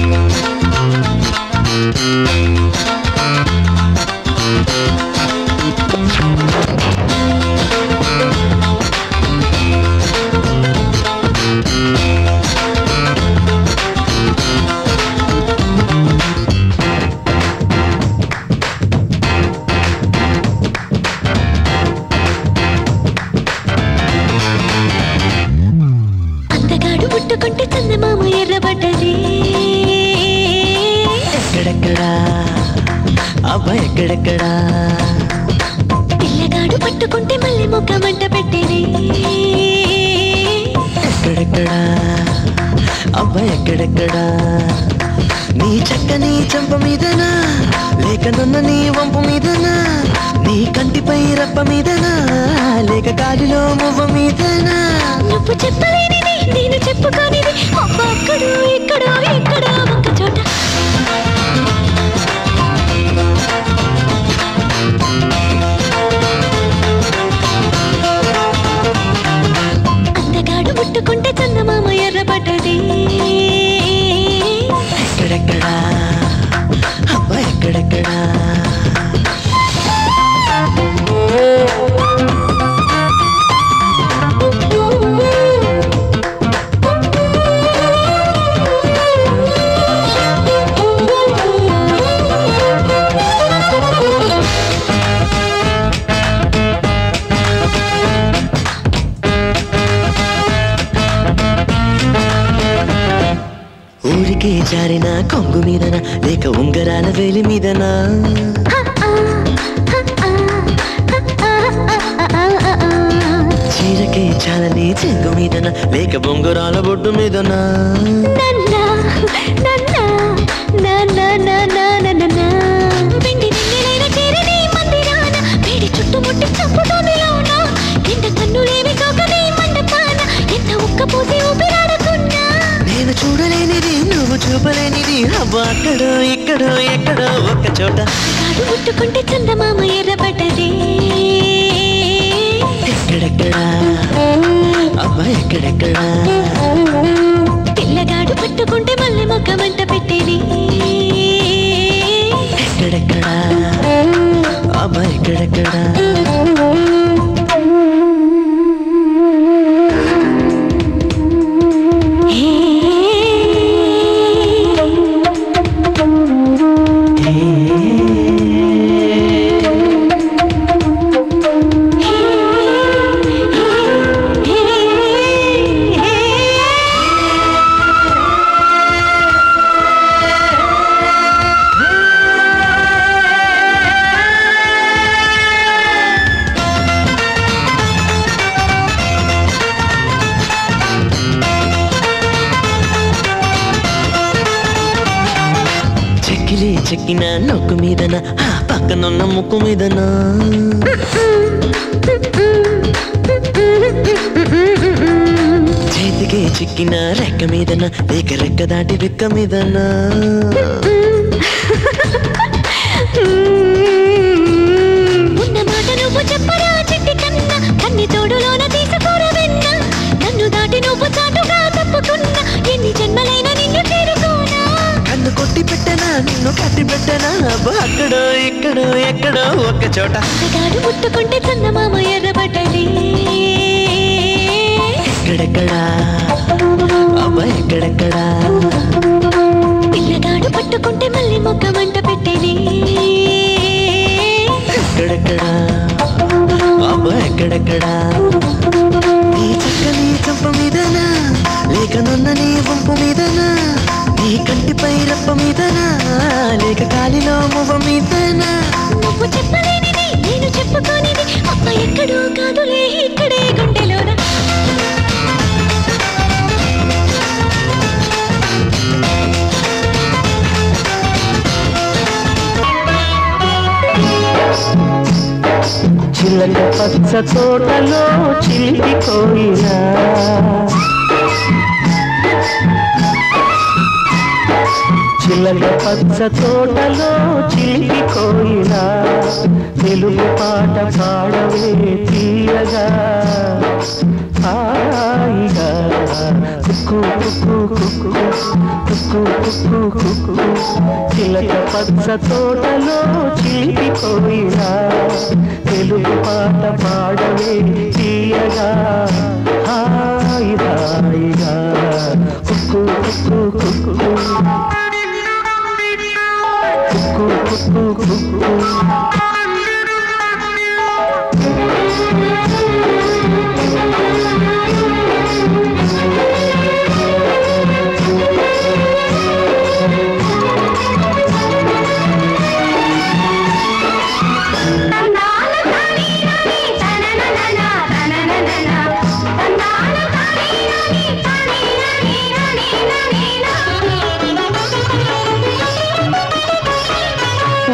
అబ్బా ఎక్కడెక్కడా పిల్లగాడు పట్టుకుంటే మళ్ళీ మొక్క మంట పెట్టేది ఎక్కడెక్కడా అబ్బా ఎక్కడెక్కడా నీ చక్కని చంప మీదనా లేక నన్న నీ వంపు మీదనా నీ కంటిపై రప్ప మీదనా లేక గాలిలో మువ్వ మీదనా నువ్వు చెప్పలేనిది నేను చెప్పుకోనిది అబ్బ అక్కడో ఇక్కడో ఎక్కడో ఒక చోట అందగాడు ముట్టుకుంటే చందమామ ఎర్రబడ్డది ఎక్కడెక్కడా అబ్బా ఎక్కడెక్కడా ఊరికే జారిన కొంగు మీదనా లేక ఉంగరాల వేలి మీదనా చీరకే చాలని చెంగు మీదనా లేక బొంగురాల బొడ్డు మీదనా నన్నా, నన్నా, నా, నా, నా, నా, నా, నా, నా. వెండి వెన్నెలైన చేరని మందిరాన, వేడి చుట్టుముట్టి చంపుతోంది లోన. ఎండ కన్నులేవి కాకనే మండపాన, ఎంత ఉక్కపోసి ఊపిరాడకున్నా. నేను చూడలేనిది నువ్వు చూపలేనిది అబ్బా అక్కడో ఇక్కడో ఎక్కడో ఒక్క చోట కాడు ముట్టుకుంటే చందమామ ఎర్రబడ్డది ఎక్కడెక్కడా అబ్బా ఎక్కడెక్కడా పిల్లగాడు పట్టుకుంటే మళ్ళీ మొక్క మంట పెట్టేది ఎక్కడెక్కడా అబ్బా ఎక్కడెక్కడా చెక్కిలి చెక్కిన నొక్కు మీదన ఆ పక్కనున్న ముక్కు మీదనా చేతికి చిక్కిన రెక్క మీదన లేక రెక్క దాటి రెక్క మీదనా ఉన్న మాట నువ్వు చెప్పరా చెట్టి కన్నా కన్ని తోడులోన తీసుకోరా వెన్న నన్ను దాటి నువ్వు చాటుగా తప్పుకున్నా ఎన్ని జన్మలైనా నిన్ను చేరుకోనా కన్ను కొట్టి పెట్టనా నిన్ను కట్టి పెట్టనా అబ్బా అక్కడో ఇక్కడో ఎక్కడో ఒక్క చోట అందగాడు ముట్టుకుంటే చందమామ ఎర్రబడ్డది ఎక్కడెక్కడా అబ్బా ఎక్కడెక్కడా పిల్లగాడు పట్టుకుంటే మళ్ళీ మొక్క మంట పెట్టేది ఎక్కడెక్కడా అబ్బా ఎక్కడెక్కడా నీ చక్కని చంప మీదనా లేక నన్న నీ వంపు మీదనా నీ కంటిపై రప్ప మీదనా లేక కాలిలో మువ్వ మీదనా నువ్వు చెప్పలేనిది నేను చెప్పుకోనిది అప్ప ఎక్కడో కాదులే ఇక్కడే గుండెలోన చిలక పచ్చ తోటలో చిలిపి కోయినా చిలక పచ్చ తోటలో చిలిపి కోయినా తెలుగు పాట పాడవే తీయగా హాయిగా కుక్కు కుక్కు కుక్కు కుక్కు కుక్కు కుక్కు చిలక పచ్చ తోటలో చిలిపి కోయినా తెలుగు పాట పాడవే తీయగా హాయి హాయిగా కుక్కు కుక్కు కుక్కు కుక్కు కుక్కు కుక్కు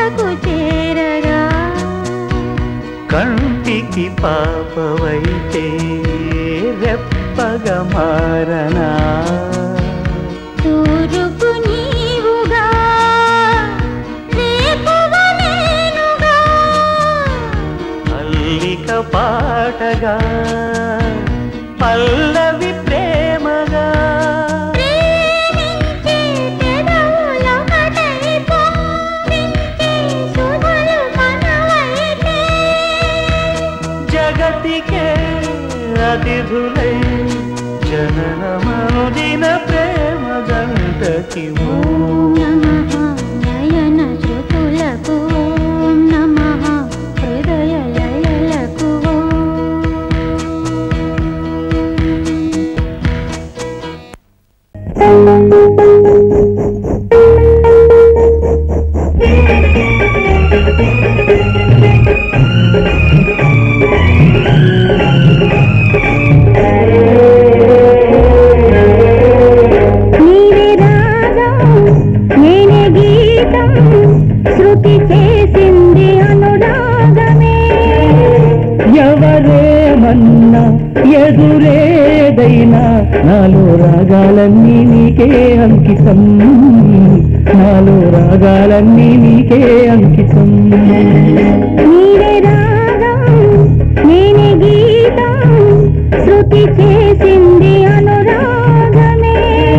చెంతకు చేరగా కంటికి పాపవైతే రెప్పగా మారనా తూరుపు నీవుగా రేపువ నేనుగా అల్లిక పాటగా పల్లవి ప్రేమగా ప్రేమించే పెదవులొకటై పొంగించే శుభలు మనవైతే జగతికే అతిథులై జననమనుదిన ప్రేమ జంటకి ఓం నమః నయన శృతులకు ఓం నమః హృదయ లయలకు నీవే రాగం నేనే గీతం శృతి చేసింది అనురాగమే ఎవరేమన్నా ఎదురేదైనా నాలో రాగాలన్నీ నీకే అంకితం నాలో రాగాలన్నీ నీకే అంకితం నీవే రాగం నేనే గీతం శృతి చేసింది అనురాగమే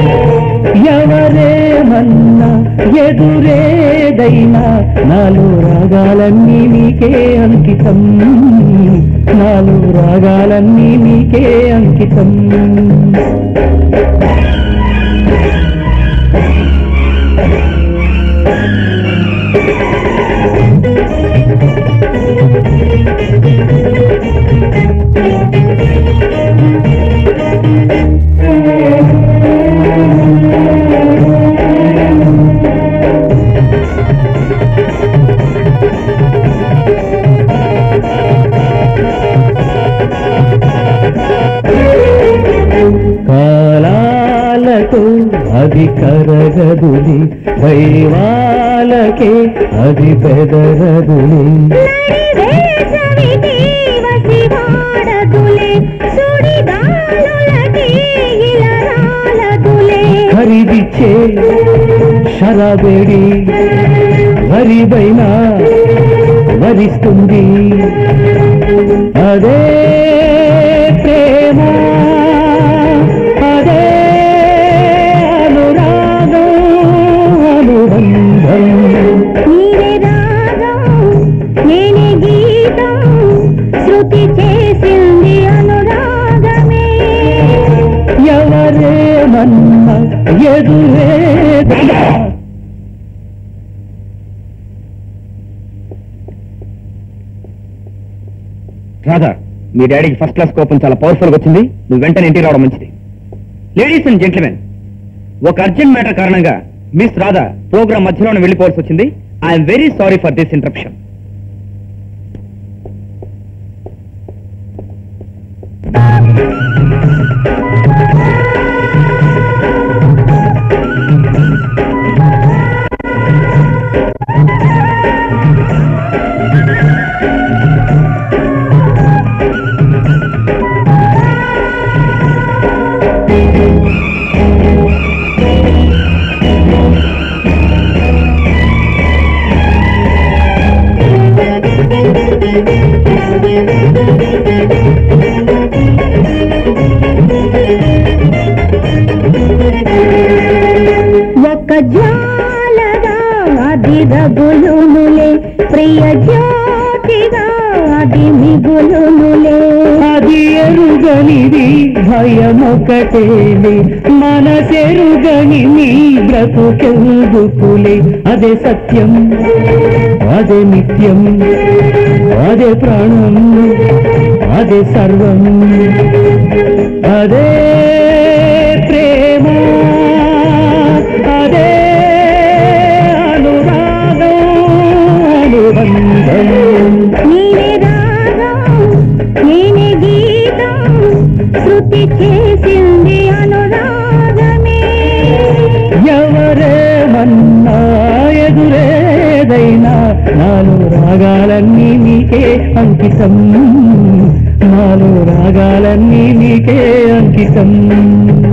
ఎవరేమన్నా ఎదురేదైనా నాలో రాగాలన్నీ నీకే అంకితం నాలో రాగాలన్నీ నీకే అంకితం కాలాలకు అది కరగదులి దైవాలకే అది బెదరదులి వేసవికి వసివాడదులే సుడిగాలులకి ఇలరాలదులే ఖరీదిచ్చే షరాబేడి గరీబైనా వరిస్తుంది అదే ప్రేమ అదే అనురాగం అనుబంధం నీవే రాగం నేనే గీతం శృతి చేసింది అనురాగమే ఎవరేమన్నా ఎదురేదైనా రాధా మీ డాడీకి ఫస్ట్ క్లాస్ కోపం చాలా పవర్ఫుల్ గా వచ్చింది నువ్వు వెంటనే ఇంటికి రావడం మంచిది లేడీస్ అండ్ జెంట్మెన్ ఒక అర్జెంట్ మ్యాటర్ కారణంగా మిస్ రాధా ప్రోగ్రామ్ మధ్యలోనే వెళ్ళిపోవాల్సి వచ్చింది I'm very sorry for this interruption ఒక జ్వాలగా అది రగులునులే ప్రియ జ్యోతిగా అది మిగులునులే అది ఎరుగనిది భయమొకటేలే మనసెరుగని నీ బ్రతుకెందుకులే అదే సత్యం అదే నిత్యం అదే ప్రాణం అదే సర్వం అదే ప్రేమ అదే అనురాగం అనుబంధం నీవే రాగం నేనే గీతం శృతి చేసింది అనురాగమే ఎవరేమన్నా ఎదురేదైనా నాలో రాగాలన్నీ నీకే అంకితం నాలో రాగాలన్నీ నీకే అంకితం